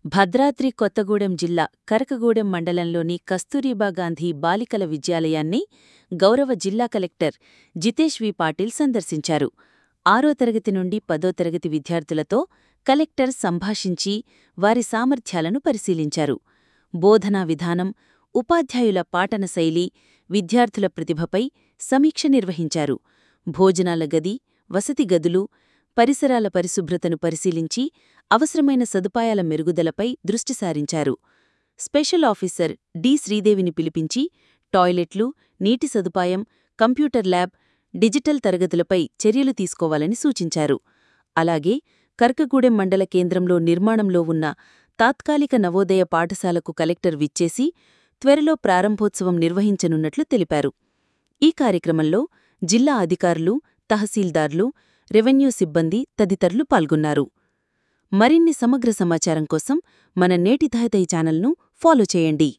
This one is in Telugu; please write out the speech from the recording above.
భద్రాద్రి కొత్తగూడెం జిల్లా కరకగూడెం మండలంలోని కస్తూరిబా గాంధీ బాలికల విద్యాలయాన్ని గౌరవ జిల్లా కలెక్టర్ జితేష్ వి పాటిల్ సందర్శించారు ఆరో తరగతి నుండి పదో తరగతి విద్యార్థులతో కలెక్టర్ సంభాషించి వారి సామర్థ్యాలను పరిశీలించారు బోధనా విధానం ఉపాధ్యాయుల పాఠన శైలి విద్యార్థుల ప్రతిభపై సమీక్ష నిర్వహించారు భోజనాల గది వసతి గదులు పరిసరాల పరిశుభ్రతను పరిశీలించి అవసరమైన సదుపాయాల మెరుగుదలపై దృష్టి సారించారు స్పెషల్ ఆఫీసర్ డి శ్రీదేవిని పిలిపించి టాయిలెట్లు నీటి సదుపాయం కంప్యూటర్ ల్యాబ్ డిజిటల్ తరగతులపై చర్యలు తీసుకోవాలని సూచించారు అలాగే కర్కగూడెం మండల కేంద్రంలో నిర్మాణంలో ఉన్న తాత్కాలిక నవోదయ పాఠశాలకు కలెక్టర్ విచ్చేసి త్వరలో ప్రారంభోత్సవం నిర్వహించనున్నట్లు తెలిపారు ఈ కార్యక్రమంలో జిల్లా అధికారులు తహసీల్దార్లు రెవెన్యూ సిబ్బంది తదితరులు పాల్గొన్నారు మరిన్ని సమగ్ర సమాచారం కోసం మన నేటి తాహతయి ఛానల్ను ఫాలో చేయండి